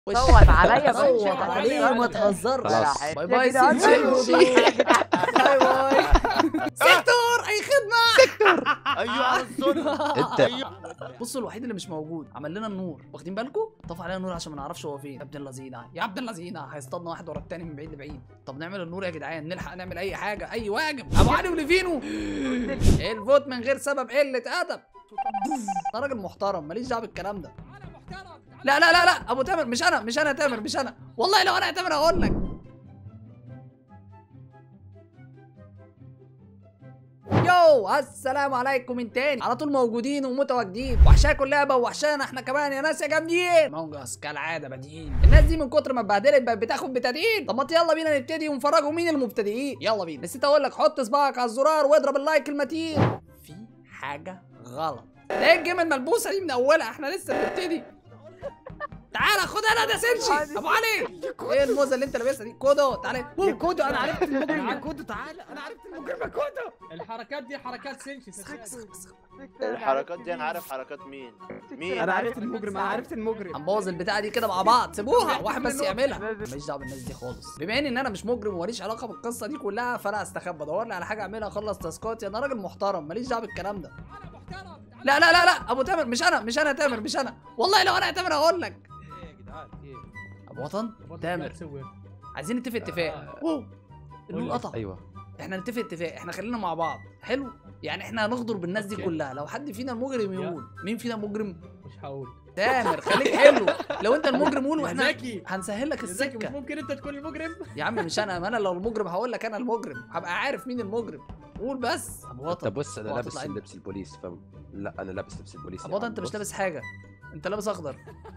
وش صوت عليا بقى. صوت عليه وما تهزرش خلاص. باي باي يا جدعان، سيدي باي باي سيكتور اي خدمه ايوه على الظلم انت ايوه بصوا الوحيد اللي مش موجود عمل لنا النور واخدين بالكم طفى علينا النور عشان ما نعرفش هو فين يا ابن اللذينه يا ابن اللذينه هيصطادنا واحد ورا التاني من بعيد لبعيد طب نعمل النور يا جدعان نلحق نعمل اي حاجه اي واجب ابو علي وليفينو ايه الفوت من غير سبب قله ادب انا راجل محترم ماليش دعوه بالكلام ده لا لا لا لا ابو تامر مش انا مش انا تامر مش انا والله لو انا يا تامر هقول لك يو السلام عليكم من تاني على طول موجودين ومتواجدين وحشاكم اللعبه ووحشانا احنا كمان يا ناس يا جامدين مونجاس كالعاده بادئين الناس دي من كتر ما اتبهدلت بقت بتاخد بتدقيق طب ما يلا بينا نبتدي ونفرجوا مين المبتدئين يلا بينا نسيت اقول لك حط صباعك على الزرار واضرب اللايك المتين في حاجه غلط ايه الجيم الملبوسه دي من اولها احنا لسه بنبتدي تعالى خد انا ده سيرشي ابو علي ايه الموزه اللي انت لابسها دي كودو تعالى يا كودو انا عرفت المجرم يا كودو تعالى انا عرفت المجرم يا كودو الحركات دي حركات سنشي صدقني. الحركات دي انا عارف حركات مين مين انا عرفت المجرم انا عرفت المجرم هنبوظ البتاعه دي كده مع بعض سيبوها واحد بس يعملها ماليش دعوه بالناس دي خالص بما ان انا مش مجرم وماليش علاقه بالقصه دي كلها فانا هستخبى ادور لي على حاجه اعملها اخلص تاسكاتي انا راجل محترم ماليش دعوه بالكلام ده لا لا لا لا ابو تامر مش انا مش انا تامر مش انا والله لو انا يا تامر هقول لك ايه يا جدعان ايه ابو وطن برضه تامر. لا تسوي. عايزين نتفق اتفاق واو النور قطع ايوه احنا نتفق اتفاق احنا خلينا مع بعض حلو يعني احنا هنغدر بالناس دي أوكي. كلها لو حد فينا مجرم يقول مين فينا مجرم مش هقول تامر خليك حلو لو انت المجرم قول يا واحنا زكي هنسهل لك يا زكي مش السكه ممكن انت تكون المجرم يا عم مش انا ما انا لو المجرم هقول لك انا المجرم هبقى عارف مين المجرم قول بس ابو وطن طب بص انا اوعى لابس تطلع انت. لبس البوليس فاهم لا انا لابس لبس البوليس ابو وطن انت مش لابس حاجه انت لابس اخضر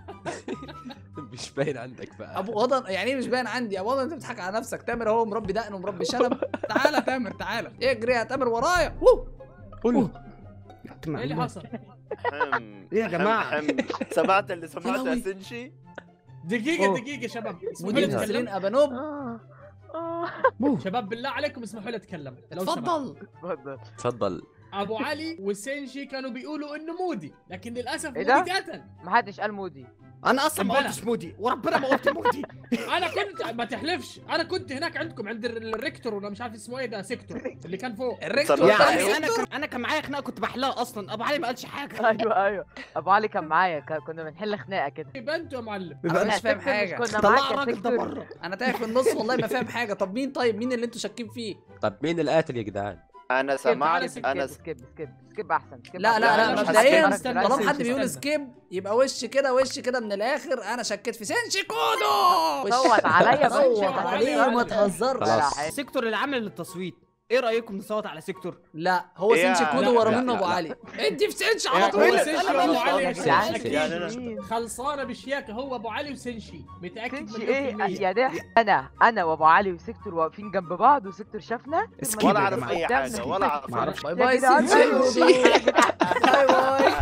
مش باين عندك بقى ابو وطن يعني ايه مش باين عندي ابو وطن انت بتضحك على نفسك تامر اهو مربي دقن ومربي شنب تعالى تامر تعالى اجري يا تامر ورايا وو. قول ايه اللي حصل؟ حم إيه يا جماعة؟ حم حم. سمعت اللي سمعته يا لهوي. سنشي دقيقة أوه. دقيقة شباب اسمحوا مدير لي مسلين اتكلم ابانوب آه. آه. شباب بالله عليكم اسمحوا لي اتكلم لو سمحت. اتفضل اتفضل. تفضل ابو علي وسينشي كانوا بيقولوا انه مودي لكن للاسف إيه ده؟ مودي قتل محدش قال مودي انا اصلا ما ربنا. قلتش مودي وربنا ما قلت مودي انا كنت ما تحلفش انا كنت هناك عندكم عند الريكتور ولا مش عارف اسمه ايه ده سيكتور اللي كان فوق الريكتور صدق. يا بتاع عمي انا الريكتور. كان انا كان معايا خناقه كنت بحلها اصلا ابو علي ما قالش حاجه ايوه ايوه ابو علي كان معايا كان- كنا بنحل خناقه كده يبقى انتوا يا معلم انا مش فاهم سيكتور حاجه كنا طلع معاك يا الراجل ده سيكتور. بره انا تايه في النص والله ما فاهم حاجه طب مين طيب مين اللي انتوا شاكين فيه طب مين القاتل يا جدعان انا سكيب سمعت سكيب انا سكيب سكيب سكيب احسن سكيب لا لا لا، لا مش مبدئيا هسكيب. طالما حد استنى. بيقول سكيب يبقى وش كده وش كده من الاخر انا شكيت في سينشي كودو وش- صوت عليا صوت بقى. عليه وما تهزرش خلاص. سيكتور اللي عامل التصويت ايه رايكم نصوت على سيكتور لا هو إيه سينشي يا- كودو لا، ورا لا، منه لا، ابو لا. علي ادي في سينشي يا على أخوي، طول سينشي أنا وابو مش علي فاهم أكيد. يعني أكيد. يعني أنا- مين؟ خلصانه بشياكه هو ابو علي وسنشي متاكد سنشي مليون ايه في المية. يا ده انا انا وابو علي وسيكتور واقفين جنب بعض وسيكتور شافنا سكيب ولا يا اعرف جماعة. اي قدامنا. حاجه ولا اعرف ما اعرفش باي يا باي جدعان، سينشي باي باي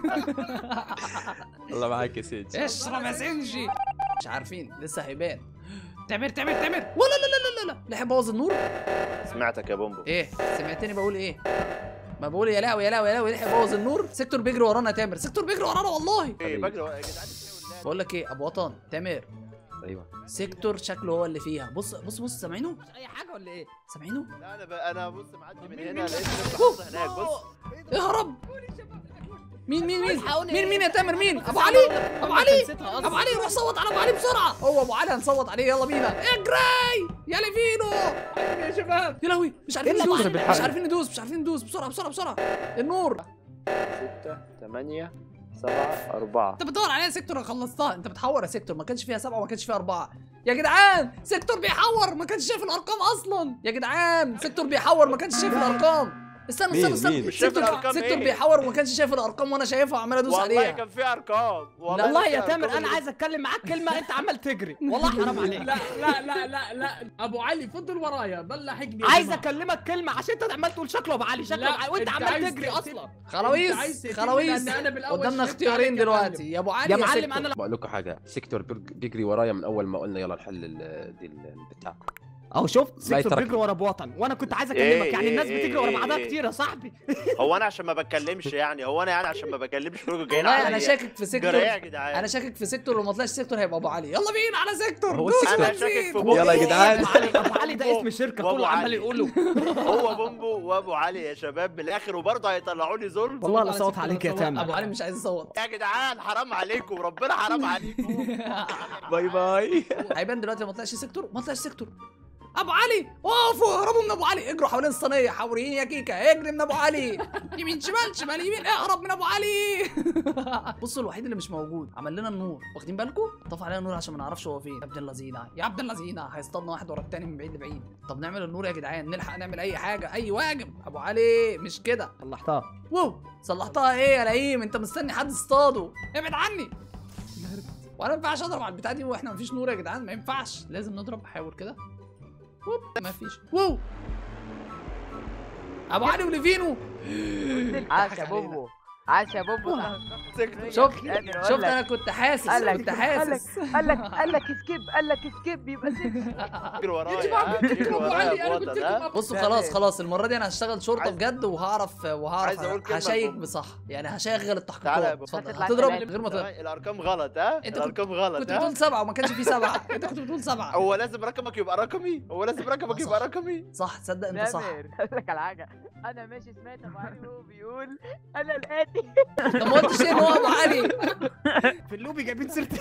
الله معاك يا سيدي اشرب يا سينشي مش عارفين لسه هيبان تامر تامر تامر ولا لا لا لا لا لا لحق بوظ النور سمعتك يا بومبو ايه سمعتني بقول ايه ما بقول يا لهوي يا لهوي يا لهوي لحق بوظ النور سيكتور بيجري ورانا يا تامر سيكتور بيجري ورانا والله ايه بجري يا جدعان إيه بقول لك ايه ابو وطن تامر ايوه سيكتور شكله هو اللي فيها بص بص بص سامعينه مش اي حاجه ولا ايه سامعينه لا انا ب... انا بص معدي من مين- هنا مين؟ لقيت نفسي حاطط هناك بص اهرب مين مين مين الحقوني. مين مين يا تامر مين ابو علي ابو علي ابو علي روح صوت على ابو علي بسرعه هو ابو علي هنصوت عليه يلا بينا اجري يا ليفينو يا شباب يا لهوي مش عارفين إيه اللي ندوس بعد مش بالحق؟ عارفين ندوس مش عارفين ندوس بسرعه بسرعه بسرعه النور ستة ثمانية سبعة أربعة انت بتدور عليها سيكتور خلصتها انت بتحور يا سيكتور ما كانش فيها سبعه وما كانش فيها اربعه يا جدعان سيكتور بيحور ما كانش شايف الارقام اصلا يا جدعان سيكتور بيحور ما كانش شايف الارقام استنوا مين- استنوا استنوا مين؟ مش شايف سيكتور الأرقام سيكتور إيه؟ بيحور وما كانش شايف الارقام وانا شايفها وعمال ادوس والله عليها كان في أرقام والله يا كان في تامر أرقام انا عايز اتكلم معاك كلمه انت عمال تجري والله حرام عليك لا لا لا لا لا ابو علي فضل ورايا ضل لاحقني يا عايز جماعة. اكلمك كلمه عشان انت عمال تقول شكله ابو علي شكله لا، ابو علي وانت أنت عمال عايز تجري تقتل- اصلا أنت خلاويص عايز تقتلني خلاويص لأن أنا بالأول قدامنا شددت اختيارين عليك يا دلوقتي معلم. يا ابو علي يا يا معلم سيكتور انا بقول لكم حاجه سيكتور بيج- بيجري ورايا من اول ما قلنا يلا نحل ال- دي ال- البتاع اهو شفت سيكتور يترك. بيجري ورا بوطن وانا كنت عايز إيه، اكلمك يعني إيه، الناس إيه، بتجري ورا إيه، بعضها إيه. كتير يا صاحبي هو انا عشان ما بتكلمش يعني هو انا يعني عشان ما بكلمش كلكم جايين والله انا عليا شاكك في سيكتور جرى ايه يا جدعان انا شاكك في سيكتور لو ما طلعش سيكتور هيبقى ابو علي يلا بينا على سيكتور هو دوس السيكتور. انا شاكك في بنزين. بومبو يلا يا جدعان. ابو علي ابو علي ده اسم شركه وأبو كله عمال علي. يقولوا هو بومبو وابو علي يا شباب من الاخر وبرضه هيطلعوني ظلم والله لا على صوت سيكتور، عليك يا صوت. تامر ابو علي مش عايز يصوت يا جدعان حرام عليكم ربنا حرام عليكم باي باي هيبان دلوقتي ما طلعش سيكتور ما طلعش سيكتور ابو علي اقفوا اهربوا من ابو علي اجروا حوالين الصينيه حوريين يا كيكه اجري من ابو علي يمين شمال شمال يمين اهرب من ابو علي بصوا الوحيد اللي مش موجود عمل لنا النور واخدين بالكم طفى علينا النور عشان ما نعرفش هو فين يا ابن اللذينه يا ابن اللذينه هيصطادنا واحد ورا التاني من بعيد لبعيد طب نعمل النور يا جدعان نلحق نعمل اي حاجه اي واجب ابو علي مش كده صلحتها واو صلحتها ايه يا لئيم انت مستني حد يصطاده ابعد عني وانا ما ينفعش اضرب على البتاع دي واحنا مفيش نور يا جدعان ما ينفعش لازم نضرب حاول كده ووب ما فيش واو ابو علي وليفينو عاش يا بوبو عاش يا بوبو شوف يعني أقول شفت لك. انا كنت حاسس قال لك كنت قال لك حاسس قال لك قال لك سكيب قال لك سكيب يبقى سكيب اجري ورايا يا جماعه ها؟ قلت اجري لكم ابو ورايا علي يا انا قلت بوطن لكم ها أبو- بصوا لا، خلاص لا. خلاص المره دي انا هشتغل شرطه عايز- بجد وهعرف وهعرف عايز أقول كلمة هشيك لبوب. بصح يعني هشغل تعالى يا التحقيقات بوب. اتفضل هتطلع هتضرب كلام. من غير ما تضرب الارقام غلط ها أنت كنت- الارقام غلط كنت ها بتقول سبعه وما كانش في سبعه انت كنت بتقول سبعه هو لازم رقمك يبقى رقمي هو لازم رقمك صح. يبقى رقمي صح تصدق انت صح سامر اقول لك على حاجه انا ماشي سمعت ابو علي وهو بيقول انا الاتي انت ما قلتش ايه إن هو ابو علي في اللوبي جايبين سيرتي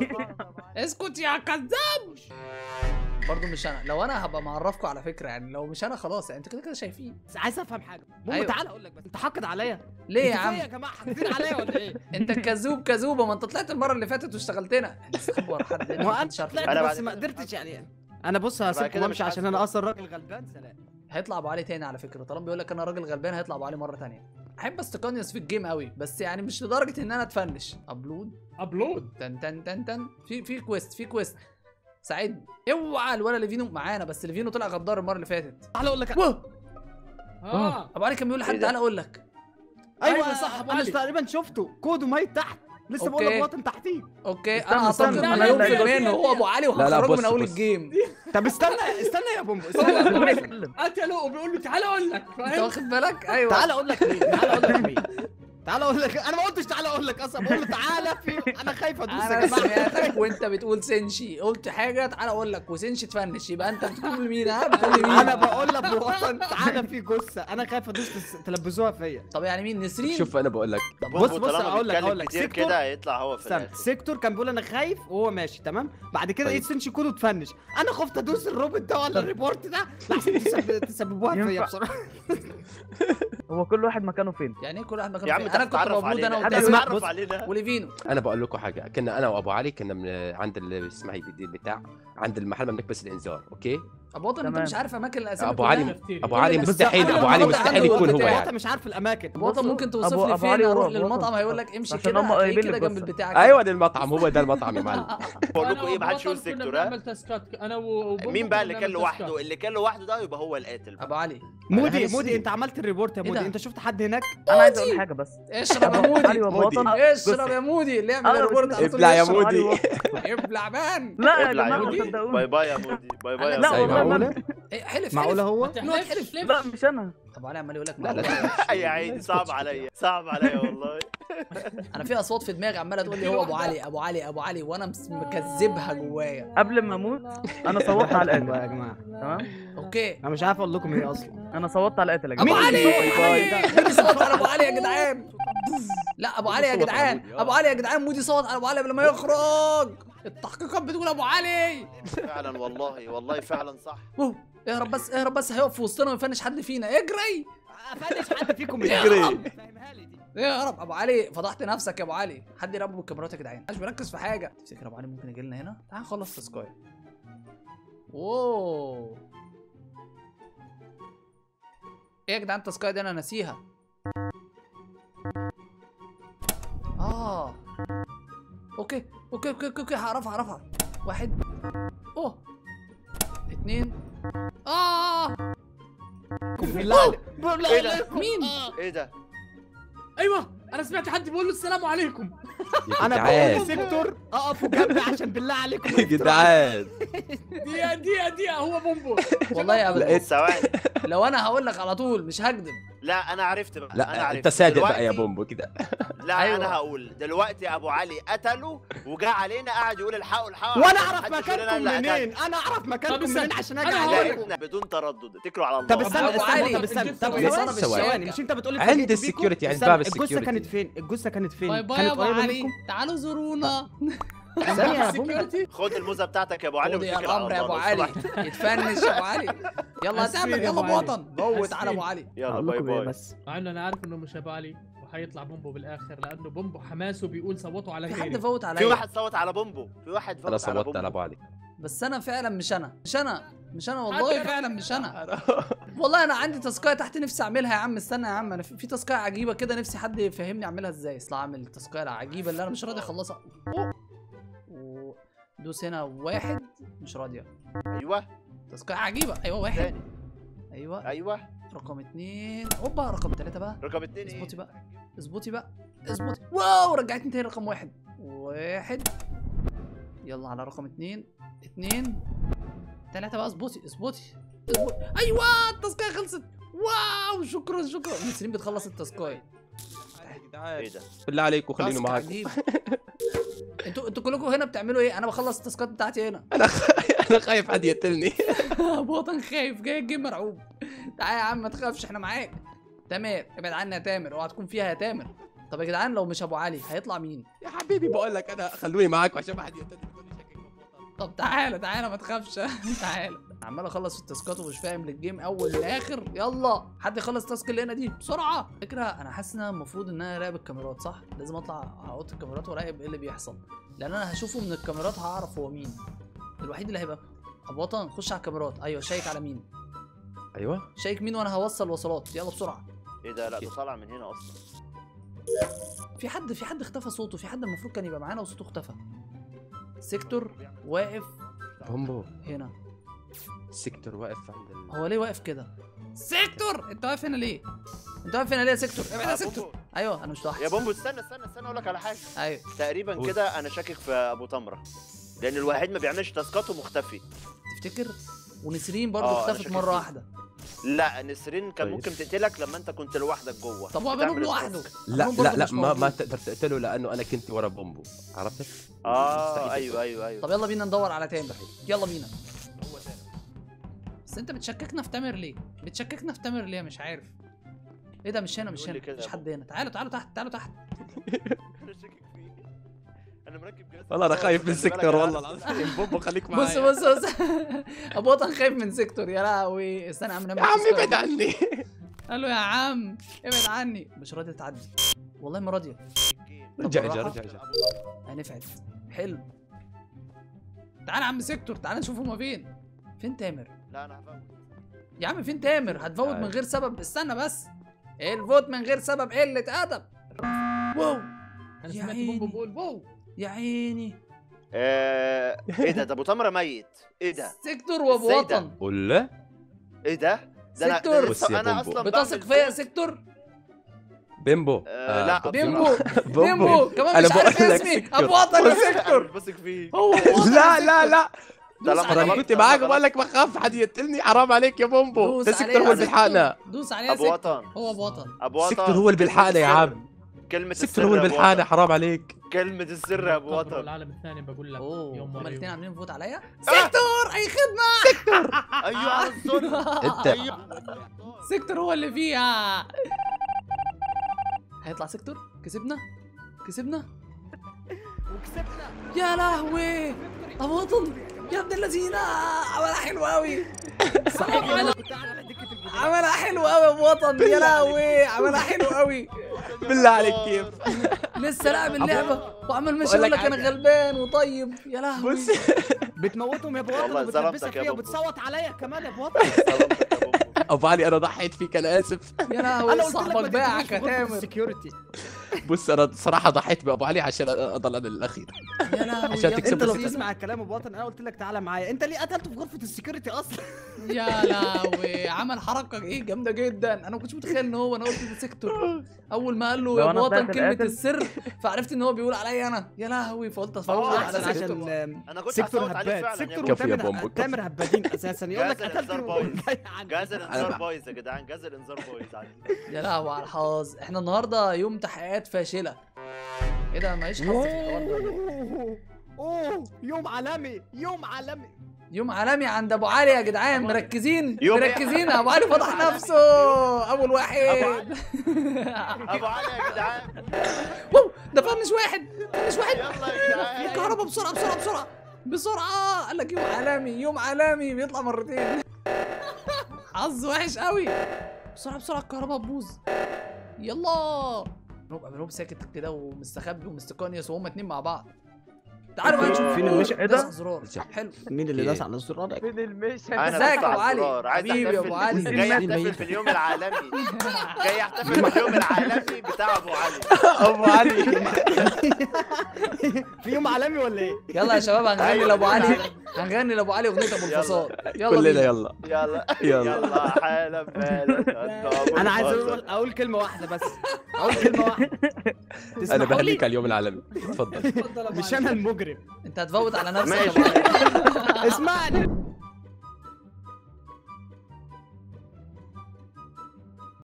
اسكت يا كذاب برضه مش انا لو انا هبقى معرفكم على فكره يعني لو مش انا خلاص يعني انتوا كده كده شايفين بس عايز افهم حاجه بومبو أيوة. تعالى اقول لك بس انت حاقد عليا ليه يا انتوا في إيه عم يا جماعه حاقدين عليا ولا ايه انت كذوب كذوبه ما انت طلعت المره اللي فاتت واشتغلتنا نستخبى ورا حد ما هو انت مش عارف طلعت ليه. أنا بس بعد ما كده قدرتش يعني انا بص هسيبكم كده مش وامشي عشان حاسس انا اصلا راجل غلبان سلام هيطلع ابو علي تاني على فكره طالما بيقول لك انا راجل غلبان هيطلع ابو علي مره تانية احب استقنيس في الجيم قوي بس يعني مش لدرجه ان انا اتفنش ابلود ابلود تن تن تن تن في في كويست في كويست ساعدني اوعى الولا ليفينو معانا بس ليفينو طلع غدار المره اللي فاتت تعالى اقول لك واه اه ابو علي كان بيقول إيه لحد ده؟ تعالى اقول لك ايوه أيوة، صح أبو انا علي. تقريبا شفته كوده ميت تحت لسه بقول أوكي. لك وطن تحتيه اوكي استنى، انا استنى، اعتقد أنا مليون لا، في لا، المية ان لا، هو ابو علي لا، وهخرجه بص، من اول بص. الجيم طب استنى استنى يا بومبو استنى اتكلم قتله وبيقول له تعالى اقول لك انت فاهم واخد بالك ايوه تعالى اقول لك مين تعالى اقول لك مين تعالى اقول لك انا ما قلتش تعالى اقول لك اصلا بقول له تعالى في انا خايف ادوس يا انا جماعه سمعتك وانت بتقول سنشي قلت حاجه تعالى اقول لك وسنشي تفنش يبقى انت بتقول لمين ها بتقول لمين انا بقول لك بوطن تعالى في جثه انا خايف ادوس تس- تلبسوها فيا طب يعني مين نسرين شوف انا بقول لك بص- بص، طالما أقول لك- بيتكلم أقول لك. كتير سيكتور- كده هيطلع هو في استنى الاخر سيكتور كان بيقول انا خايف وهو ماشي تمام بعد كده طيب. ايه سنشي كوده تفنش انا خفت ادوس الروبوت ده ولا الريبورت ده لحسن تسبب- تسببوها فيا ينفع. بصراحه هو كل واحد مكانه فين يعني ايه كل واحد مكان يا عم فين؟ انت انا كنت بتتعرف موجود انا علينا وتامر اسمع، بتتعرف بص. علينا وليفينو انا بقول لكم حاجه كنا انا وابو علي كنا من عند اللي اسمها إيه دي البتاع عند المحل ما بنكبس الانذار اوكي ابو وطن انت تمام. مش عارف اماكن الاسامي ابو كلها. علي كتير. ابو علي بالظبط. مستحيل أنا ابو علي النهاردة مستحيل عنده يكون هو وقت يعني وطن مش عارف الاماكن ابو وطن بص، ممكن توصف أبو- لي أبو فين علي اروح هو- للمطعم وطن. هيقول لك امشي عشان كده هم هتلاقيه قريبين كده جنب للجثة. البتاع ايوه ده المطعم هو ده المطعم يا معلم بقول أنا لكم ايه ما حدش يقول وبطل كنا سيكتور ها بنعمل تاسكات انا و- وبومبو مين بقى كنا اللي كان بنعمل لوحده تاسكات. اللي كان لوحده ده يبقى هو القاتل بقى ابو علي مودي أنا مودي لسه- انت عملت الريبورت يا إيه مودي ده؟ انت شفت حد هناك انا عايز اقول حاجه بس اشرب يا ابو علي مودي وابو وطن اشرب يا مودي اللي يعمل أنا الريبورت على طول ابلع يا يشرب. مودي. علي وطن. ابلع بان لا يا ابلع يا جماعه مودي باي صدقوني باي يا مودي باي باي يا لا لا مودي. والله معقولة؟ ما إيه، حلف معقوله حلف هو ما نقعد تحلفش، حلف. ليه؟ لا مش انا ابو علي عمال يقول لك لا، لا، معقولة. يا عيني صعب عليا صعب عليا والله انا في اصوات في دماغي عماله تقول لي هو ابو علي ابو علي ابو علي وانا مس- مكذبها جوايا قبل ما اموت انا صوتت على بقى القاتل يا جماعه تمام اوكي انا مش عارف اقول لكم ايه اصلا انا صوتت على القاتل يا ابو جماعه علي باي باي. مودي صوت على ابو علي يا جدعان لا ابو علي يا صوت على جدعان مودي، آه. ابو علي يا جدعان مودي صوت على ابو علي قبل ما يخرج التحقيقات بتقول ابو علي فعلا والله والله فعلا صح أوه، اهرب بس اهرب بس هيقف في وسطنا ويفنش حد فينا اجري افنش حد فيكم اجري. فاهمها لي دي اهرب ابو علي فضحت نفسك يا ابو علي حد يراقبه بالكاميرات يا جدعان مش مركز في حاجه تفتكر ابو علي ممكن يجي لنا هنا تعال نخلص تاسكايه اوه ايه يا جدعان التاسكايه دي انا ناسيها اه اوكي اوكي اوكي اوكي, أوكي. هعرفها هعرفها واحد اوه اتنين اه بالله عليك بالله إيه ده؟ عليكم. مين ايه ده ايوه انا سمعت حد بيقول له السلام عليكم يا انا بقول جدعان لسيكتور اقفوا جنبي عشان بالله عليكم يا جدعان دقيقه دقيقه دقيقه هو بومبو والله يا ابدا لقيت ثواني لو انا هقول لك على طول مش هكذب لا انا عرفت بقى انا لا عرفت انت صادق بقى يا دلوقتي- بومبو كده لا أيوة. انا هقول دلوقتي ابو علي قتله وجا علينا قاعد يقول الحقوا الحقوا وانا عشان اعرف محدش يقول مكانكم أنا اللي منين انا اعرف مكانكم استنى. منين عشان اجي أنا قتلته. هقول عليكم لك. لا بدون تردد اتكلوا على الله طب استنى أبو استنى علي، طب استنى الجثة طب وين؟ استنى ثواني. ثواني مش انت بتقول عند اتفاجئت بيكم؟ السكيورتي عند استنى، باب الجثه السكيورتي كانت فين الجثه كانت فين باي باي يا كانت ابو قريبه علي منكم تعالوا زورونا ثانية يا بومبو. سكيورتي خد الموزه بتاعتك يا ابو علي خد يا واتكل على الامر يا ابو الله لو علي سمحت. يتفنش يا ابو علي يلا أسفين هتعمل يا يلا أبو علي. بوطن فوت على أسفين. ابو علي يلا هقول باي لكم ايه باي بس مع انه انا عارف انه مش ابو علي وحيطلع بومبو بالاخر لانه بومبو حماسه بيقول صوتوا على في غيري حد فوت في عليا واحد صوت على بومبو في واحد انا فوت على صوتت على ابو بومبو علي بس انا فعلا مش انا مش انا مش انا حد والله يعرف- فعلا مش انا والله انا عندي تاسكايه تحت نفسي اعملها يا عم استنى يا عم انا في في تاسكايه عجيبه كده نفسي حد يفهمني اعملها ازاي اصل اعمل التاسكايه العجيبه اللي انا مش راضي اخلصها و- دوس هنا واحد مش راضيه ايوه تاسكايه عجيبه ايوه واحد تاني ايوه ايوه رقم اتنين اوبا رقم تلاته بقى رقم اتنين ايه اظبطي بقى اظبطي بقى اظبطي واو رجعتني تاني رقم واحد واحد يلا على رقم اتنين اتنين تلاتة بقى اظبطي اظبطي اظبطي ايوه التاسكايه خلصت واو شكرا شكرا نسرين بتخلص التاسكايه ايه ده بالله عليكم خليني تاسك معاكم عجيب. انتوا انتوا كلكم هنا بتعملوا ايه انا بخلص التاسكات بتاعتي هنا انا خ... انا خايف حد يقتلني بوطن خايف جاي الجيم مرعوب تعالى يا عم ما تخافش احنا معاك تامر ابعد عني يا تامر اوعى تكون فيها يا تامر طب يا جدعان لو مش ابو علي هيطلع مين يا حبيبي بقول لك انا خلوني معاكم عشان ما حد يقتلني يقول لي شكلك بطل. طب تعالى تعالى ما تخافش تعالى عمال اخلص في التاسكات ومش فاهم للجيم اول لاخر يلا حد يخلص التاسك اللي هنا دي بسرعه فكره انا حاسس ان انا المفروض ان انا اراقب الكاميرات صح لازم اطلع احط الكاميرات واراقب ايه اللي بيحصل لان انا هشوفه من الكاميرات هعرف هو مين الوحيد اللي هيبقى ابو وطن خش على الكاميرات ايوه شيك على مين ايوه شيك مين وانا هوصل وصلات يلا بسرعه ايه ده لا ده طالع من هنا اصلا في حد في حد اختفى صوته في حد المفروض كان يبقى معانا وصوته اختفى سيكتور واقف بومبو هنا السيكتور واقف عند ال... هو ليه واقف كده سيكتور انت واقف هنا ليه انت واقف هنا ليه يا سيكتور ابعد يا يا سيكتور بومبو ايوه انا مش لوحدي يا بومبو استنى استنى استنى اقول لك على حاجه ايوه تقريبا قول. كده انا شاكك في ابو تمره لان الوحيد ما بيعملش تاسكاته مختفي تفتكر ونسرين برضه آه، أنا اختفت شاكك مره فيه. واحده لا نسرين كان طيب. ممكن تقتلك لما انت كنت لوحدك جوه طب هو بتعمل بنوب لوحده التاسك. لا بنوب لا برضه لا مش ما ما موجود. تقدر تقتله لانه انا كنت ورا بومبو عرفت؟ اه مستحيل ايوه ايوه ايوه طب يلا بينا ندور على تامر يلا بينا بس انت بتشككنا في تامر ليه بتشككنا في تامر ليه مش عارف ايه ده مش هنا مش قول لي هنا كده مش يا حد هنا تعالوا تعالوا تحت تعالوا تحت انا شاكك فيه انا مركب جهاز والله انا خايف من خلي بالك السيكتور أنا والله عارف- العظيم بومبو خليك بص معايا بص بص ابو وطن خايف من سيكتور يا لهوي استنى يا عم نعمل يا عم تذكرة. ابعد عني قال له يا عم ابعد عني مش راضيه تعدي والله ما راضيه رجع بالراحة. رجع رجع هنفعل حلو تعال يا عم سيكتور تعال نشوف هما فين فين تامر لا انا هفوت يا عم فين تامر هتفوت من تعال. غير سبب استنى بس الفوت من غير سبب قله ادب واو انا يا سمعت عيني. بومبو بيقول واو يا عيني آه، ايه ده ده ابو تمره ميت ايه ده سيكتور وابو إزاي ده؟ وطن ولا ايه ده ده انا سيكتور. ده بص يا لسه انا بومبو. اصلا بتثق بعمل فيا يا فوت. سيكتور بيمبو آه، لا، بيمبو بومبو بيمبو كمان أنا مش عارف بقول لك اسمي سيكتور. ابو وطن يا انا سيكتور مش بثق فيه هو أبو وطن يا لا لا سيكتور. لا ده دوس لما عليه. انا غلط، كنت لما معاك غلط. بقول لك بخاف حد يقتلني حرام عليك يا بومبو دوس ده عليه سيكتور يا هو اللي سيكتور. بيلحقنا دوس عليه يا ابو سيكتور وطن هو ابو وطن ابو وطن سيكتور هو اللي بيلحقنا يا عم كلمة سيكتور هو اللي السر يا أبو بيلحقنا وطن. حرام عليك كلمة السر يا ابو كبروا وطن العالم الثاني بقول لك اوه يوم هما مريم. الاثنين عاملين فوت عليا سيكتور اي خدمه ايوه على الظلم انت ايوه سيكتور هو اللي فيها هيطلع سيكتور كسبنا كسبنا وكسبنا يا لهوي ابو وطن يا ابن اللذينه عملها حلو قوي صحيح انا كنت قاعد على دكه البدايه عملها حلو قوي يا ابو وطن يا لهوي عملها حلو قوي بالله عليك كيف لسه لاعب اللعبه وعمل مش بقول يقول لك لك انا حاجة. غلبان وطيب يا لهوي بص بتموتهم يا ابو وطن والله وبتلبسها ظلمتك يا فيا بومبو. وبتصوت عليا كمان يا ابو وطن ظلمتك يا بومبو. ابو علي انا ضحيت فيك انا اسف يا انا لهوي قلت لك ما صاحبك باعك تدخلوش يا في غرفة تامر السكيورتي بص انا صراحه ضحيت بابو علي عشان اضل انا الاخير يا لهوي عشان يا تكسب انت لو بس. تسمع الكلام ابو وطن انا قلت لك تعالى معايا انت ليه قتلته في غرفه السكيورتي اصلا يا لهوي عمل حركه ايه جامده جدا انا ما كنتش متخيل ان هو انا قلت ده سيكتور اول ما قال له لو يا أنا بوطن طلعت كلمه القاتل. السر فعرفت ان هو بيقول عليا انا يا لهوي فقلت اتفرج هو على احسن أحسن سيكتور عشان انا كنت سيكتور هصوت عليه هبات فعلا سيكتور كفو يا وتامر بومبو، كفو. تامر هبادين اساسا يقول لك جهاز قتلت الإنذار بايظ. جاي عني. جهاز الانذار بايظ يا جدعان جهاز الانذار بايظ عندي يا لهوي على الحظ احنا النهارده يوم تحقيقات فاشله ايه ده معيش حظ في الحوار ده ولا إيه؟ اوه اوه يوم عالمي يوم عالمي يوم عالمي عند ابو علي يا جدعان مركزين يوم إيه؟ مركزين ابو علي فضح عالمي. نفسه اول واحد ابو علي يا جدعان واو، ده فنش واحد فنش واحد يلا يا جدعان الكهرباء بسرعه بسرعه بسرعه بسرعه قال لك يوم عالمي يوم عالمي بيطلع مرتين حظ وحش قوي بسرعه بسرعه الكهرباء تبوظ يلا نوب نوب ساكت كده ومستخبي ومستقنيس وهما اتنين مع بعض تعالوا بقى نشوف فين المشي؟ إيه ده؟ داس زرار حلو مين اللي داس على الزرار فين الميشن انا ازيك بس يا على أبو علي؟ الزرار. عايز حبيبي يا احتفل أبو علي. جاي احتفل ميت. في اليوم العالمي جاي احتفل في اليوم العالمي بتاع ابو علي ابو علي في يوم عالمي ولا ايه؟ يلا يا شباب هنغني أيوة. لابو علي هنغني لابو علي اغنيه ابو يلا. الفصاد يلا كلنا بينا. يلا يلا يلا يلا حالا بالك انا عايز اقول اقول كلمه واحده بس اقول كلمه واحده انا تسمحوا لي بهنيك على اليوم العالمي اتفضل اتفضل يا أبو مش علي. انا المجرم انت هتفوت على نفسك يا ماشي. ابو علي اسمعني